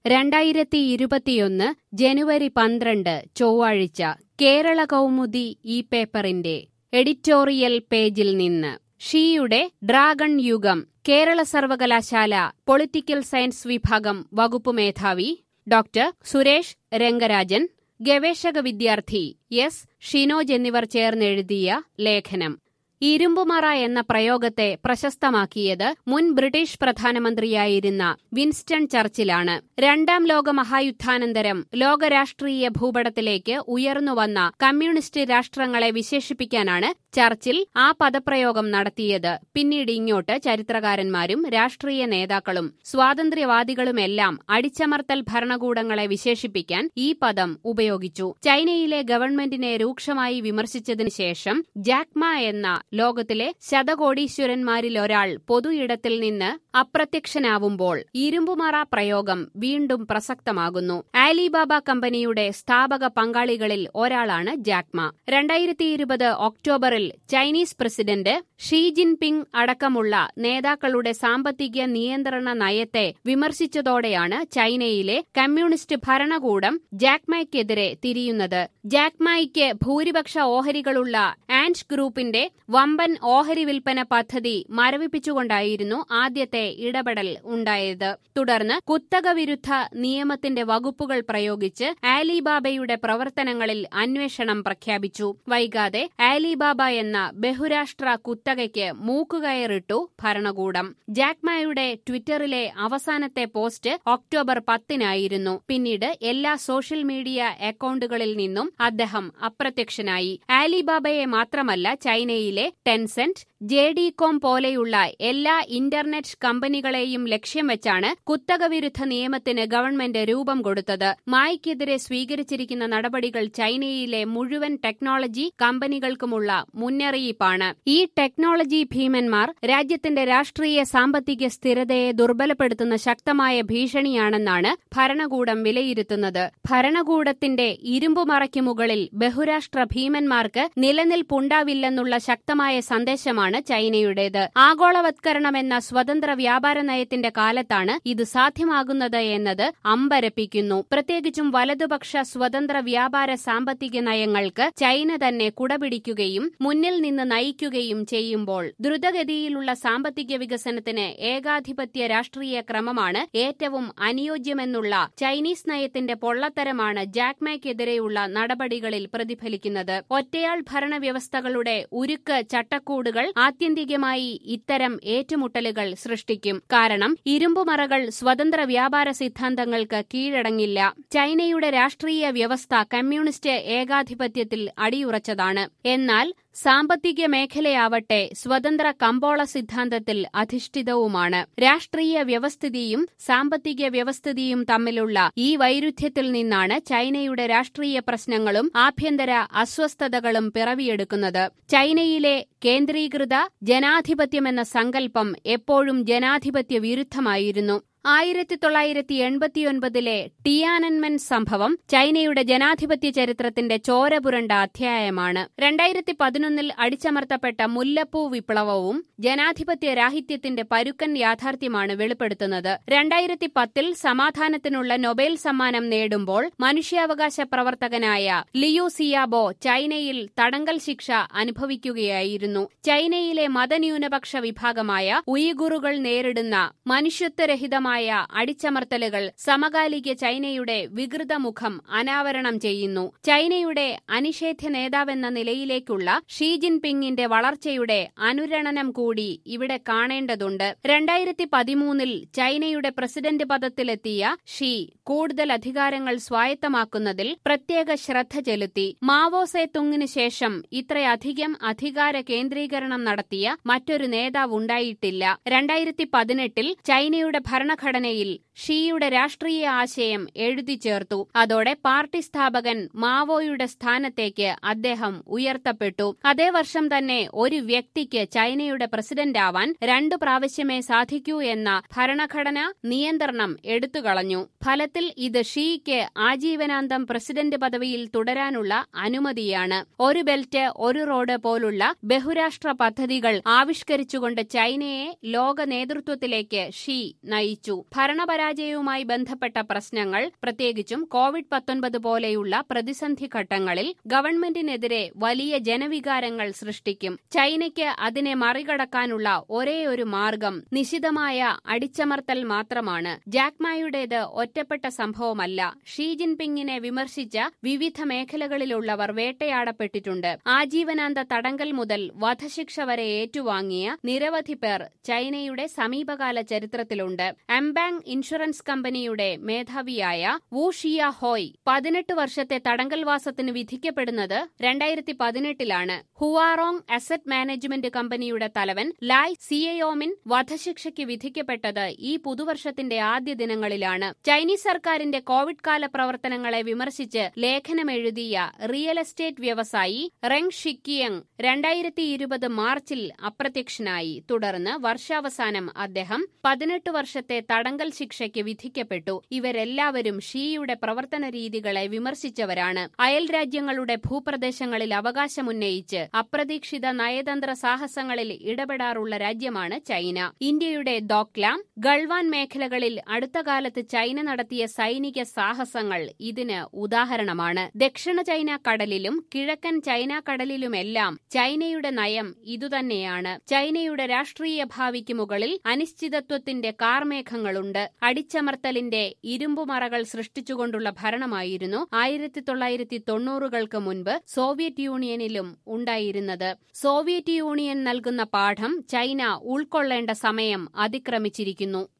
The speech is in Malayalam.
രണ്ടായിരത്തി ഇരുപത്തിയൊന്ന് ജനുവരി പന്ത്രണ്ട് ചൊവ്വാഴ്ച കേരള കൗമുദി ഈ പേപ്പറിന്റെ എഡിറ്റോറിയൽ പേജിൽ നിന്ന് ഷീയുടെ ഡ്രാഗൺ യുഗം കേരള സർവകലാശാല പൊളിറ്റിക്കൽ സയൻസ് വിഭാഗം വകുപ്പ് മേധാവി ഡോക്ടർ സുരേഷ് രംഗരാജൻ ഗവേഷക വിദ്യാർത്ഥി എസ് ഷിനോജ് എന്നിവർ ചേർന്നെഴുതിയ ലേഖനം ഇരുമ്പുമറ എന്ന പ്രയോഗത്തെ പ്രശസ്തമാക്കിയത് മുൻ ബ്രിട്ടീഷ് പ്രധാനമന്ത്രിയായിരുന്ന വിൻസ്റ്റൺ ചർച്ചിലാണ് രണ്ടാം ലോക മഹായുദ്ധാനന്തരം ലോകരാഷ്ട്രീയ ഭൂപടത്തിലേക്ക് ഉയർന്നുവന്ന കമ്മ്യൂണിസ്റ്റ് രാഷ്ട്രങ്ങളെ വിശേഷിപ്പിക്കാനാണ് ചർച്ചിൽ ആ പദപ്രയോഗം നടത്തിയത് പിന്നീട് ഇങ്ങോട്ട് ചരിത്രകാരന്മാരും രാഷ്ട്രീയ നേതാക്കളും സ്വാതന്ത്ര്യവാദികളുമെല്ലാം അടിച്ചമർത്തൽ ഭരണകൂടങ്ങളെ വിശേഷിപ്പിക്കാൻ ഈ പദം ഉപയോഗിച്ചു ചൈനയിലെ ഗവൺമെന്റിനെ രൂക്ഷമായി വിമർശിച്ചതിനു ശേഷം ജാക്മ എന്ന ലോകത്തിലെ ശതകോടീശ്വരന്മാരിലൊരാൾ പൊതു ഇടത്തിൽ നിന്ന് അപ്രത്യക്ഷനാവുമ്പോൾ ഇരുമ്പുമറ പ്രയോഗം വീണ്ടും പ്രസക്തമാകുന്നു ആലിബാബ കമ്പനിയുടെ സ്ഥാപക പങ്കാളികളിൽ ഒരാളാണ് ജാക്മ രണ്ടായിരത്തി ഇരുപത് ഒക്ടോബറിൽ ചൈനീസ് പ്രസിഡന്റ് ഷീ ജിൻപിങ് അടക്കമുള്ള നേതാക്കളുടെ സാമ്പത്തിക നിയന്ത്രണ നയത്തെ വിമർശിച്ചതോടെയാണ് ചൈനയിലെ കമ്മ്യൂണിസ്റ്റ് ഭരണകൂടം ജാക്മയ്ക്കെതിരെ തിരിയുന്നത് ജാക്മായ്ക്ക് ഭൂരിപക്ഷ ഓഹരികളുള്ള ആൻഡ് ഗ്രൂപ്പിന്റെ വമ്പൻ ഓഹരി വിൽപ്പന പദ്ധതി മരവിപ്പിച്ചുകൊണ്ടായിരുന്നു ആദ്യത്തെ ഇടപെടൽ ഉണ്ടായത് തുടർന്ന് കുത്തക വിരുദ്ധ നിയമത്തിന്റെ വകുപ്പുകൾ പ്രയോഗിച്ച് ആലിബാബയുടെ പ്രവർത്തനങ്ങളിൽ അന്വേഷണം പ്രഖ്യാപിച്ചു വൈകാതെ ആലിബാബ എന്ന ബഹുരാഷ്ട്ര കുത്തകയ്ക്ക് മൂക്കുകയറിട്ടു ഭരണകൂടം ജാക്മായുടെ ട്വിറ്ററിലെ അവസാനത്തെ പോസ്റ്റ് ഒക്ടോബർ പത്തിനായിരുന്നു പിന്നീട് എല്ലാ സോഷ്യൽ മീഡിയ അക്കൌണ്ടുകളിൽ നിന്നും അദ്ദേഹം അപ്രത്യക്ഷനായി ആലിബാബയെ മാത്രമല്ല ചൈനയിലെ ടെൻസെന്റ് ജെ ഡി കോം പോലെയുള്ള എല്ലാ ഇന്റർനെറ്റ് കമ്പനികളെയും ലക്ഷ്യം വെച്ചാണ് കുത്തകവിരുദ്ധ നിയമത്തിന് ഗവൺമെന്റ് രൂപം കൊടുത്തത് മായ്ക്കെതിരെ സ്വീകരിച്ചിരിക്കുന്ന നടപടികൾ ചൈനയിലെ മുഴുവൻ ടെക്നോളജി കമ്പനികൾക്കുമുള്ള മുന്നറിയിപ്പാണ് ഈ ടെക്നോളജി ഭീമന്മാർ രാജ്യത്തിന്റെ രാഷ്ട്രീയ സാമ്പത്തിക സ്ഥിരതയെ ദുർബലപ്പെടുത്തുന്ന ശക്തമായ ഭീഷണിയാണെന്നാണ് ഭരണകൂടം വിലയിരുത്തുന്നത് ഭരണകൂടത്തിന്റെ ഇരുമ്പുമറയ്ക്ക് മുകളിൽ ബഹുരാഷ്ട്ര ഭീമന്മാർക്ക് നിലനിൽപ്പുണ്ടാവില്ലെന്നുള്ള ശക്തമായ സന്ദേശമാണ് ചൈനയുടേത് ആഗോളവത്കരണം എന്ന സ്വതന്ത്ര വ്യാപാര നയത്തിന്റെ കാലത്താണ് ഇത് സാധ്യമാകുന്നത് എന്നത് അമ്പരപ്പിക്കുന്നു പ്രത്യേകിച്ചും വലതുപക്ഷ സ്വതന്ത്ര വ്യാപാര സാമ്പത്തിക നയങ്ങൾക്ക് ചൈന തന്നെ കുടപിടിക്കുകയും മുന്നിൽ നിന്ന് നയിക്കുകയും ചെയ്യുമ്പോൾ ദ്രുതഗതിയിലുള്ള സാമ്പത്തിക വികസനത്തിന് ഏകാധിപത്യ രാഷ്ട്രീയ ക്രമമാണ് ഏറ്റവും അനുയോജ്യമെന്നുള്ള ചൈനീസ് നയത്തിന്റെ പൊള്ളത്തരമാണ് ജാക്മയ്ക്കെതിരെയുള്ള നടപടികളിൽ പ്രതിഫലിക്കുന്നത് ഒറ്റയാൾ ഭരണവ്യവസ്ഥകളുടെ ഉരുക്ക് ചട്ടക്കൂടുകൾ ആത്യന്തികമായി ഇത്തരം ഏറ്റുമുട്ടലുകൾ സൃഷ്ടിക്കും കാരണം ഇരുമ്പുമറകൾ സ്വതന്ത്ര വ്യാപാര സിദ്ധാന്തങ്ങൾക്ക് കീഴടങ്ങില്ല ചൈനയുടെ രാഷ്ട്രീയ വ്യവസ്ഥ കമ്മ്യൂണിസ്റ്റ് ഏകാധിപത്യത്തിൽ അടിയുറച്ചതാണ് എന്നാൽ സാമ്പത്തിക മേഖലയാവട്ടെ സ്വതന്ത്ര കമ്പോള സിദ്ധാന്തത്തിൽ അധിഷ്ഠിതവുമാണ് രാഷ്ട്രീയ വ്യവസ്ഥിതിയും സാമ്പത്തിക വ്യവസ്ഥിതിയും തമ്മിലുള്ള ഈ വൈരുദ്ധ്യത്തിൽ നിന്നാണ് ചൈനയുടെ രാഷ്ട്രീയ പ്രശ്നങ്ങളും ആഭ്യന്തര അസ്വസ്ഥതകളും പിറവിയെടുക്കുന്നത് ചൈനയിലെ കേന്ദ്രീകൃത ജനാധിപത്യമെന്ന സങ്കല്പം എപ്പോഴും ജനാധിപത്യ വിരുദ്ധമായിരുന്നു ആയിരത്തി തൊള്ളായിരത്തി എൺപത്തിയൊൻപതിലെ ടിയാനൻമെൻ സംഭവം ചൈനയുടെ ജനാധിപത്യ ചരിത്രത്തിന്റെ ചോരപുരണ്ട അധ്യായമാണ് രണ്ടായിരത്തി പതിനൊന്നിൽ അടിച്ചമർത്തപ്പെട്ട മുല്ലപ്പൂ വിപ്ലവവും ജനാധിപത്യ രാഹിത്യത്തിന്റെ പരുക്കൻ യാഥാർത്ഥ്യമാണ് വെളിപ്പെടുത്തുന്നത് രണ്ടായിരത്തി പത്തിൽ സമാധാനത്തിനുള്ള നൊബേൽ സമ്മാനം നേടുമ്പോൾ മനുഷ്യാവകാശ പ്രവർത്തകനായ ലിയു സിയാബോ ചൈനയിൽ തടങ്കൽ ശിക്ഷ അനുഭവിക്കുകയായിരുന്നു ചൈനയിലെ മതന്യൂനപക്ഷ വിഭാഗമായ ഉയിഗുറുകൾ നേരിടുന്ന മനുഷ്യത്വരഹിതമായ ശക്തമായ അടിച്ചമർത്തലുകൾ സമകാലിക ചൈനയുടെ വികൃത മുഖം അനാവരണം ചെയ്യുന്നു ചൈനയുടെ അനിഷേധ്യ നേതാവെന്ന നിലയിലേക്കുള്ള ഷീ ജിൻപിങ്ങിന്റെ വളർച്ചയുടെ അനുരണനം കൂടി ഇവിടെ കാണേണ്ടതുണ്ട് രണ്ടായിരത്തി പതിമൂന്നിൽ ചൈനയുടെ പ്രസിഡന്റ് പദത്തിലെത്തിയ ഷീ കൂടുതൽ അധികാരങ്ങൾ സ്വായത്തമാക്കുന്നതിൽ പ്രത്യേക ശ്രദ്ധ ചെലുത്തി മാവോ സെ തുങ്ങിന് ശേഷം ഇത്രയധികം അധികാര കേന്ദ്രീകരണം നടത്തിയ മറ്റൊരു നേതാവുണ്ടായിട്ടില്ല രണ്ടായിരത്തി പതിനെട്ടിൽ ചൈനയുടെ ഭരണഘടനയിൽ ഷീയുടെ രാഷ്ട്രീയ ആശയം എഴുതി ചേർത്തു അതോടെ പാർട്ടി സ്ഥാപകൻ മാവോയുടെ സ്ഥാനത്തേക്ക് അദ്ദേഹം ഉയർത്തപ്പെട്ടു അതേ വർഷം തന്നെ ഒരു വ്യക്തിക്ക് ചൈനയുടെ പ്രസിഡന്റാവാൻ രണ്ടു പ്രാവശ്യമേ സാധിക്കൂ എന്ന ഭരണഘടന നിയന്ത്രണം എടുത്തുകളഞ്ഞു ഫലത്തിൽ ഇത് ഷീക്ക് ആജീവനാന്തം പ്രസിഡന്റ് പദവിയിൽ തുടരാനുള്ള അനുമതിയാണ് ഒരു ബെൽറ്റ് ഒരു റോഡ് പോലുള്ള ബഹുരാഷ്ട്ര പദ്ധതികൾ ആവിഷ്കരിച്ചുകൊണ്ട് ചൈനയെ ലോക നേതൃത്വത്തിലേക്ക് ഷീ നയിച്ചു ഭരണപര പരാജയവുമായി ബന്ധപ്പെട്ട പ്രശ്നങ്ങൾ പ്രത്യേകിച്ചും കോവിഡ് പത്തൊൻപത് പോലെയുള്ള പ്രതിസന്ധി ഘട്ടങ്ങളിൽ ഗവൺമെന്റിനെതിരെ വലിയ ജനവികാരങ്ങൾ സൃഷ്ടിക്കും ചൈനയ്ക്ക് അതിനെ മറികടക്കാനുള്ള ഒരേയൊരു മാർഗം നിശിതമായ അടിച്ചമർത്തൽ മാത്രമാണ് ജാക്മായുടേത് ഒറ്റപ്പെട്ട സംഭവമല്ല ഷീ ജിൻപിങ്ങിനെ വിമർശിച്ച വിവിധ മേഖലകളിലുള്ളവർ വേട്ടയാടപ്പെട്ടിട്ടുണ്ട് ആജീവനാന്ത തടങ്കൽ മുതൽ വധശിക്ഷ വരെ ഏറ്റുവാങ്ങിയ നിരവധി പേർ ചൈനയുടെ സമീപകാല ചരിത്രത്തിലുണ്ട് എംബാങ് ഇൻഷുറൻസ് കമ്പനിയുടെ മേധാവിയായ വു ഷിയ ഹോയ് പതിനെട്ട് വർഷത്തെ തടങ്കൽവാസത്തിന് വിധിക്കപ്പെടുന്നത് രണ്ടായിരത്തി പതിനെട്ടിലാണ് ഹുവാറോങ് അസറ്റ് മാനേജ്മെന്റ് കമ്പനിയുടെ തലവൻ ലായ് സിയയോമിൻ വധശിക്ഷയ്ക്ക് വിധിക്കപ്പെട്ടത് ഈ പുതുവർഷത്തിന്റെ ആദ്യ ദിനങ്ങളിലാണ് ചൈനീസ് സർക്കാരിന്റെ കോവിഡ് കാല പ്രവർത്തനങ്ങളെ വിമർശിച്ച് ലേഖനമെഴുതിയ റിയൽ എസ്റ്റേറ്റ് വ്യവസായി റെങ് ഷിക്കിയങ് രണ്ടായിരത്തി ഇരുപത് മാർച്ചിൽ അപ്രത്യക്ഷനായി തുടർന്ന് വർഷാവസാനം അദ്ദേഹം പതിനെട്ട് വർഷത്തെ തടങ്കൽ ശിക്ഷയ്ക്ക് വിധിക്കപ്പെട്ടു ഇവരെല്ലാവരും ഷീയുടെ പ്രവർത്തന രീതികളെ വിമർശിച്ചവരാണ് അയൽ രാജ്യങ്ങളുടെ ഭൂപ്രദേശങ്ങളിൽ അവകാശമുന്നയിച്ച് അപ്രതീക്ഷിത നയതന്ത്ര സാഹസങ്ങളിൽ ഇടപെടാറുള്ള രാജ്യമാണ് ചൈന ഇന്ത്യയുടെ ദോക്ലാം ഗൾവാൻ മേഖലകളിൽ അടുത്ത കാലത്ത് ചൈന നടത്തിയ സൈനിക സാഹസങ്ങൾ ഇതിന് ഉദാഹരണമാണ് ദക്ഷിണ ചൈന കടലിലും കിഴക്കൻ ചൈന കടലിലുമെല്ലാം ചൈനയുടെ നയം ഇതുതന്നെയാണ് ചൈനയുടെ രാഷ്ട്രീയ ഭാവിക്ക് മുകളിൽ അനിശ്ചിതത്വത്തിന്റെ കാർമേഘങ്ങളുണ്ട് അടിച്ചമർത്തലിന്റെ ഇരുമ്പുമറകൾ സൃഷ്ടിച്ചുകൊണ്ടുള്ള ഭരണമായിരുന്നു ആയിരത്തി തൊള്ളായിരത്തി തൊണ്ണൂറുകൾക്ക് മുൻപ് സോവിയറ്റ് യൂണിയനിലും ഉണ്ടായിരുന്നത് സോവിയറ്റ് യൂണിയൻ നൽകുന്ന പാഠം ചൈന ഉൾക്കൊള്ളേണ്ട സമയം അതിക്രമിച്ചിരിക്കുന്നു